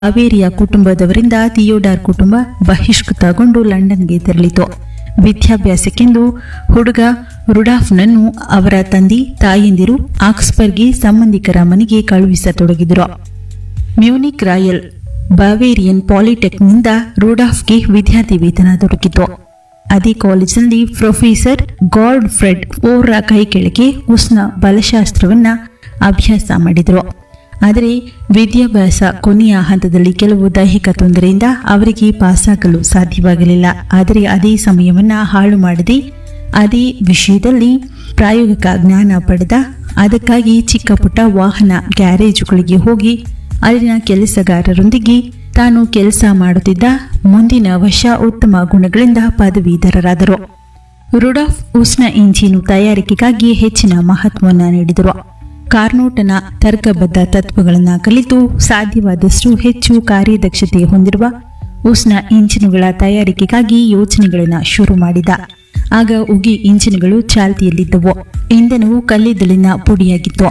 ಕಾವೇರಿಯ ಕುಟುಂಬದವರಿಂದ ಥಿಯೋಡಾರ್ ಕುಟುಂಬ ಬಹಿಷ್ಕೃತಗೊಂಡು ಲಂಡನ್ಗೆ ತೆರಳಿತು ವಿದ್ಯಾಭ್ಯಾಸಕ್ಕೆಂದು ಹುಡುಗ ರುಡಾಫ್ನನ್ನು ಅವರ ತಂದೆ ತಾಯಂದಿರು ಆಕ್ಸ್ಫರ್ಗೆ ಸಂಬಂಧಿಕರ ಮನೆಗೆ ಕಳುಹಿಸತೊಡಗಿದರು ಮ್ಯೂನಿಕ್ ರಾಯಲ್ ಬಾವೇರಿಯನ್ ಪಾಲಿಟೆಕ್ನಿಂದ ರುಡಾಫ್ಗೆ ವಿದ್ಯಾರ್ಥಿ ವೇತನ ದೊರಕಿತು ಅದೇ ಕಾಲೇಜಿನಲ್ಲಿ ಪ್ರೊಫೆಸರ್ ಗಾರ್ಡ್ ಫ್ರೆಡ್ ಓರ್ರ ಕೈ ಕೆಳಗೆ ಉಷ್ಣ ಬಲಶಾಸ್ತ್ರವನ್ನ ಅಭ್ಯಾಸ ಮಾಡಿದರು ಆದರೆ ವಿದ್ಯಾಭ್ಯಾಸ ಕೊನೆಯ ಹಂತದಲ್ಲಿ ಕೆಲವು ದೈಹಿಕ ತೊಂದರೆಯಿಂದ ಅವರಿಗೆ ಪಾಸಾಗಲು ಸಾಧ್ಯವಾಗಲಿಲ್ಲ ಆದರೆ ಅದೇ ಸಮಯವನ್ನ ಹಾಳು ಮಾಡದೆ ಅದೇ ವಿಷಯದಲ್ಲಿ ಪ್ರಾಯೋಗಿಕ ಜ್ಞಾನ ಪಡೆದ ಅದಕ್ಕಾಗಿ ಚಿಕ್ಕ ಪುಟ್ಟ ವಾಹನ ಗ್ಯಾರೇಜುಗಳಿಗೆ ಹೋಗಿ ಅಲ್ಲಿನ ಕೆಲಸಗಾರರೊಂದಿಗೆ ತಾನು ಕೆಲಸ ಮಾಡುತ್ತಿದ್ದ ಮುಂದಿನ ವರ್ಷ ಉತ್ತಮ ಗುಣಗಳಿಂದ ಪದವೀಧರರಾದರು ರುಡಾಫ್ ಉಷ್ಣ ಇಂಜಿನು ತಯಾರಿಕೆಗಾಗಿ ಹೆಚ್ಚಿನ ಮಹತ್ವವನ್ನು ನೀಡಿದರು ಕಾರ್ನೋಟನ ತರ್ಕಬದ್ಧ ತತ್ವಗಳನ್ನು ಕಲಿತು ಸಾಧ್ಯವಾದಷ್ಟು ಹೆಚ್ಚು ಕಾರ್ಯದಕ್ಷತೆ ಹೊಂದಿರುವ ಉಷ್ಣ ಇಂಜಿನುಗಳ ತಯಾರಿಕೆಗಾಗಿ ಯೋಜನೆಗಳನ್ನು ಶುರು ಮಾಡಿದ ಆಗ ಉಗಿ ಇಂಜಿನ್ಗಳು ಚಾಲ್ತಿಯಲ್ಲಿದ್ದವು ಇಂಧನವು ಕಲ್ಲಿದ್ದಲಿನ ಪುಡಿಯಾಗಿತ್ತು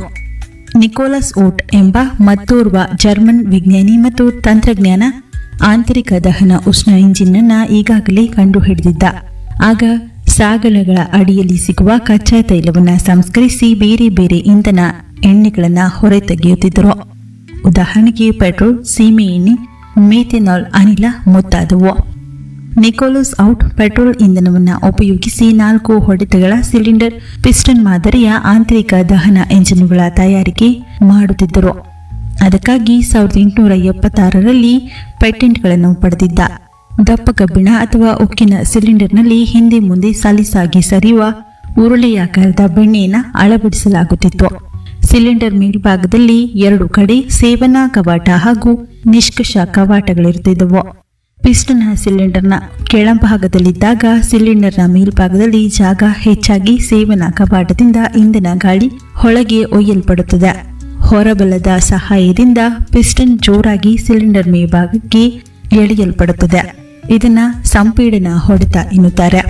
ನಿಕೋಲಸ್ ಓಟ್ ಎಂಬ ಮತ್ತೋರ್ವ ಜರ್ಮನ್ ವಿಜ್ಞಾನಿ ಮತ್ತು ತಂತ್ರಜ್ಞಾನ ಆಂತರಿಕ ದಹನ ಉಷ್ಣ ಇಂಜಿನ್ ಅನ್ನ ಈಗಾಗಲೇ ಕಂಡುಹಿಡಿದಿದ್ದ ಆಗ ಸಾಗರಗಳ ಅಡಿಯಲ್ಲಿ ಸಿಗುವ ಕಚ್ಚಾ ತೈಲವನ್ನು ಸಂಸ್ಕರಿಸಿ ಬೇರೆ ಬೇರೆ ಇಂಧನ ಎಣ್ಣೆಗಳನ್ನು ಹೊರತೆಗೆಯುತ್ತಿದ್ದರು ಉದಾಹರಣೆಗೆ ಪೆಟ್ರೋಲ್ ಸೀಮೆ ಎಣ್ಣೆ ಮೇಥೆನಾಲ್ ಅನಿಲ ಮುಂತಾದವು ನಿಕೋಲಸ್ ಔಟ್ ಪೆಟ್ರೋಲ್ ಇಂಧನವನ್ನು ಉಪಯೋಗಿಸಿ ನಾಲ್ಕು ಹೊಡೆತಗಳ ಸಿಲಿಂಡರ್ ಪಿಸ್ಟನ್ ಮಾದರಿಯ ಆಂತರಿಕ ದಹನ ಎಂಜಿನ್ಗಳ ತಯಾರಿಕೆ ಮಾಡುತ್ತಿದ್ದರು ಅದಕ್ಕಾಗಿ ಸಾವಿರದ ಎಂಟುನೂರ ಎಪ್ಪತ್ತಾರರಲ್ಲಿ ಪೇಟೆಂಟ್ಗಳನ್ನು ಪಡೆದಿದ್ದ ದಪ್ಪ ಕಬ್ಬಿಣ ಅಥವಾ ಉಕ್ಕಿನ ಸಿಲಿಂಡರ್ನಲ್ಲಿ ಹಿಂದೆ ಮುಂದೆ ಸಲೀಸಾಗಿ ಸರಿಯುವ ಉರುಳೆಯಾಕಾರದ ಬೆಣ್ಣೆಯನ್ನು ಅಳವಡಿಸಲಾಗುತ್ತಿತ್ತು ಸಿಲಿಂಡರ್ ಮೇಲ್ಭಾಗದಲ್ಲಿ ಎರಡು ಕಡೆ ಸೇವನಾ ಕವಾಟ ಹಾಗೂ ನಿಷ್ಕಷ ಕವಾಟಗಳಿರುತ್ತಿದ್ದವು ಪಿಸ್ಟನ್ ಸಿಲಿಂಡರ್ನ ಕೆಳಭಾಗದಲ್ಲಿದ್ದಾಗ ಸಿಲಿಂಡರ್ನ ಮೇಲ್ಭಾಗದಲ್ಲಿ ಜಾಗ ಹೆಚ್ಚಾಗಿ ಸೇವನಾ ಕವಾಟದಿಂದ ಇಂಧನ ಗಾಳಿ ಹೊಳಗೆ ಒಯ್ಯಲ್ಪಡುತ್ತದೆ ಹೊರಬಲದ ಸಹಾಯದಿಂದ ಪಿಸ್ಟನ್ ಜೋರಾಗಿ ಸಿಲಿಂಡರ್ ಮೇಲ್ಭಾಗಕ್ಕೆ ಎಳೆಯಲ್ಪಡುತ್ತದೆ ಇದನ್ನ ಸಂಪೀಡನ ಹೊಡೆತ ಎನ್ನುತ್ತಾರೆ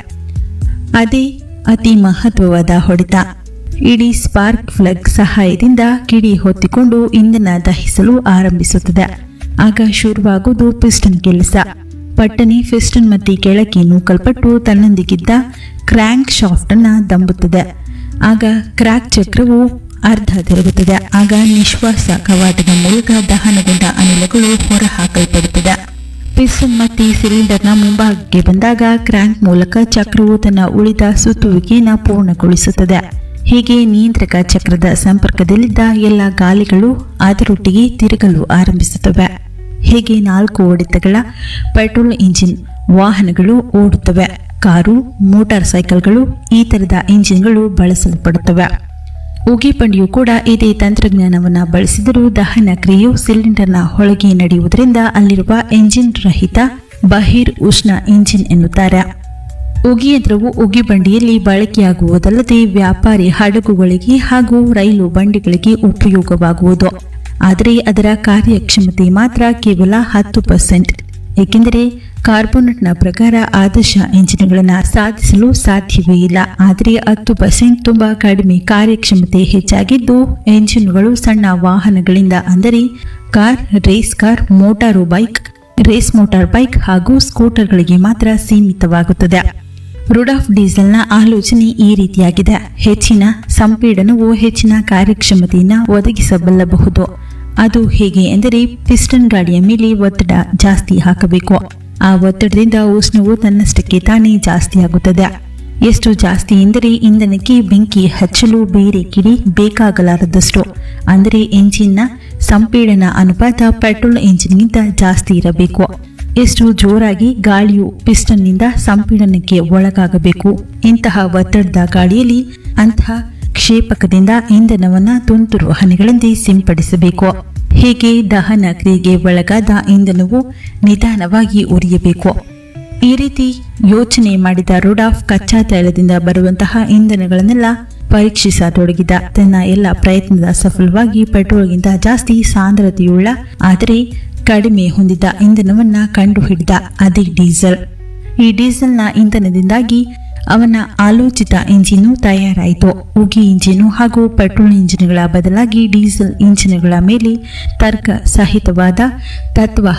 ಅದೇ ಅತಿ ಮಹತ್ವವಾದ ಹೊಡೆತ ಇಡೀ ಸ್ಪಾರ್ಕ್ ಫ್ಲಗ್ ಸಹಾಯದಿಂದ ಕಿಡಿ ಹೊತ್ತಿಕೊಂಡು ಇಂಧನ ದಹಿಸಲು ಆರಂಭಿಸುತ್ತದೆ ಆಗ ಶುರುವಾಗುವುದು ಪಿಸ್ಟನ್ ಕೆಲಸ ಪಟ್ಟನೆ ಪಿಸ್ಟನ್ ಮತ್ತೆ ಕೆಳಕ್ಕೆ ನೂಕಲ್ಪಟ್ಟು ತನ್ನೊಂದಿಗಿದ್ದ ಕ್ರ್ಯಾಂಕ್ ಶಾಫ್ಟ್ ಅನ್ನ ದಂಬುತ್ತದೆ ಆಗ ಕ್ರ್ಯಾಕ್ ಚಕ್ರವು ಅರ್ಧ ತಿರುಗುತ್ತದೆ ಆಗ ನಿಶ್ವಾಸ ಕವಾಟದ ಮೂಲಕ ದಹನಗೊಂಡ ಅನಿಲಗಳು ಹೊರಹಾಕಲ್ಪಡುತ್ತದೆ ಪಿಸ್ಟನ್ ಮತ್ತೆ ಸಿಲಿಂಡರ್ನ ಮುಂಭಾಗಕ್ಕೆ ಬಂದಾಗ ಕ್ರ್ಯಾಂಕ್ ಮೂಲಕ ಚಕ್ರವು ತನ್ನ ಉಳಿದ ಸುತ್ತುವಿಕೆಯನ್ನು ಪೂರ್ಣಗೊಳಿಸುತ್ತದೆ ಹೀಗೆ ನಿಯಂತ್ರಕ ಚಕ್ರದ ಸಂಪರ್ಕದಲ್ಲಿದ್ದ ಎಲ್ಲ ಗಾಲಿಗಳು ಅದರೊಟ್ಟಿಗೆ ತಿರುಗಲು ಆರಂಭಿಸುತ್ತವೆ ಹೀಗೆ ನಾಲ್ಕು ಹೊಡೆತಗಳ ಪೆಟ್ರೋಲ್ ಇಂಜಿನ್ ವಾಹನಗಳು ಓಡುತ್ತವೆ ಕಾರು ಮೋಟಾರ್ ಸೈಕಲ್ಗಳು ಈ ತರದ ಇಂಜಿನ್ಗಳು ಬಳಸಲ್ಪಡುತ್ತವೆ ಉಗಿಪಂಡಿಯು ಕೂಡ ಇದೇ ತಂತ್ರಜ್ಞಾನವನ್ನು ಬಳಸಿದರೂ ದಹನ ಕ್ರಿಯೆಯು ಸಿಲಿಂಡರ್ನ ಹೊಳಗೆ ನಡೆಯುವುದರಿಂದ ಅಲ್ಲಿರುವ ಎಂಜಿನ್ ರಹಿತ ಬಹಿರ್ ಉಷ್ಣ ಇಂಜಿನ್ ಎನ್ನುತ್ತಾರೆ ಉಗಿಯಂತ್ರವು ಉಗಿಬಂಡಿಯಲ್ಲಿ ಬಳಕೆಯಾಗುವುದಲ್ಲದೆ ವ್ಯಾಪಾರಿ ಹಡಗುಗಳಿಗೆ ಹಾಗೂ ರೈಲು ಬಂಡಿಗಳಿಗೆ ಉಪಯೋಗವಾಗುವುದು ಆದರೆ ಅದರ ಕಾರ್ಯಕ್ಷಮತೆ ಮಾತ್ರ ಕೇವಲ ಹತ್ತು ಪರ್ಸೆಂಟ್ ಏಕೆಂದರೆ ಕಾರ್ಬೋನೆಟ್ನ ಪ್ರಕಾರ ಆದರ್ಶ ಎಂಜಿನ್ಗಳನ್ನು ಸಾಧಿಸಲು ಸಾಧ್ಯವೇ ಇಲ್ಲ ಆದರೆ ಹತ್ತು ಪರ್ಸೆಂಟ್ ತುಂಬಾ ಕಡಿಮೆ ಕಾರ್ಯಕ್ಷಮತೆ ಹೆಚ್ಚಾಗಿದ್ದು ಎಂಜಿನ್ಗಳು ಸಣ್ಣ ವಾಹನಗಳಿಂದ ಅಂದರೆ car race car motor bike race motor bike ಹಾಗೂ ಸ್ಕೂಟರ್ಗಳಿಗೆ ಮಾತ್ರ ಸೀಮಿತವಾಗುತ್ತದೆ ರುಡಾಫ್ ಡೀಸೆಲ್ನ ಆಲೋಚನೆ ಈ ರೀತಿಯಾಗಿದೆ ಹೆಚ್ಚಿನ ಸಂಪೀಡನವು ಹೆಚ್ಚಿನ ಕಾರ್ಯಕ್ಷಮತೆಯನ್ನು ಒದಗಿಸಬಲ್ಲಬಹುದು ಅದು ಹೇಗೆ ಎಂದರೆ ಪಿಸ್ಟನ್ ಗಾಡಿಯ ಮೇಲೆ ಒತ್ತಡ ಜಾಸ್ತಿ ಹಾಕಬೇಕು ಆ ಒತ್ತಡದಿಂದ ಉಷ್ಣವು ತನ್ನಷ್ಟಕ್ಕೆ ತಾನೇ ಜಾಸ್ತಿ ಆಗುತ್ತದೆ ಎಷ್ಟು ಜಾಸ್ತಿ ಎಂದರೆ ಇಂಧನಕ್ಕೆ ಬೆಂಕಿ ಹಚ್ಚಲು ಬೇರೆ ಕಿಡಿ ಬೇಕಾಗಲಾರದಷ್ಟು ಅಂದರೆ ಎಂಜಿನ್ನ ಸಂಪೀಡನ ಅನುಪಾತ ಪೆಟ್ರೋಲ್ ಎಂಜಿನ್ಗಿಂತ ಜಾಸ್ತಿ ಇರಬೇಕು ಎಷ್ಟು ಜೋರಾಗಿ ಗಾಳಿಯು ಪಿಸ್ಟನ್ನಿಂದ ಸಂಪೀಡನಕ್ಕೆ ಒಳಗಾಗಬೇಕು ಇಂತಹ ಒತ್ತಡದ ಗಾಳಿಯಲ್ಲಿ ಅಂತಹ ಕ್ಷೇಪಕದಿಂದ ಇಂಧನವನ್ನ ತುಂತುರು ಹನಿಗಳಂತೆ ಸಿಂಪಡಿಸಬೇಕು ಹೀಗೆ ದಹನ ಕ್ರಿಯೆಗೆ ಒಳಗಾದ ಇಂಧನವು ನಿಧಾನವಾಗಿ ಉರಿಯಬೇಕು ಈ ರೀತಿ ಯೋಚನೆ ಮಾಡಿದ ರುಡಾಫ್ ಕಚ್ಚಾ ತೈಲದಿಂದ ಬರುವಂತಹ ಇಂಧನಗಳನ್ನೆಲ್ಲ ಪರೀಕ್ಷಿಸತೊಡಗಿದ ತನ್ನ ಎಲ್ಲ ಪ್ರಯತ್ನದ ಸಫಲವಾಗಿ ಪೆಟ್ರೋಲ್ಗಿಂತ ಜಾಸ್ತಿ ಸಾಂದ್ರತೆಯುಳ್ಳ ಆದರೆ ಕಡಿಮೆ ಹೊಂದಿದ ಇಂಧನವನ್ನ ಕಂಡುಹಿಡಿದ ಅದೇ ಡೀಸೆಲ್ ಈ ಡೀಸೆಲ್ನ ಇಂಧನದಿಂದಾಗಿ ಅವನ ಆಲೋಚಿತ ಇಂಜಿನು ತಯಾರಾಯಿತು ಉಗಿ ಇಂಜಿನು ಹಾಗೂ ಪೆಟ್ರೋಲ್ ಇಂಜಿನ್ಗಳ ಬದಲಾಗಿ ಡೀಸೆಲ್ ಇಂಜಿನ್ಗಳ ಮೇಲೆ ತರ್ಕ ಸಹಿತವಾದ ತತ್ವ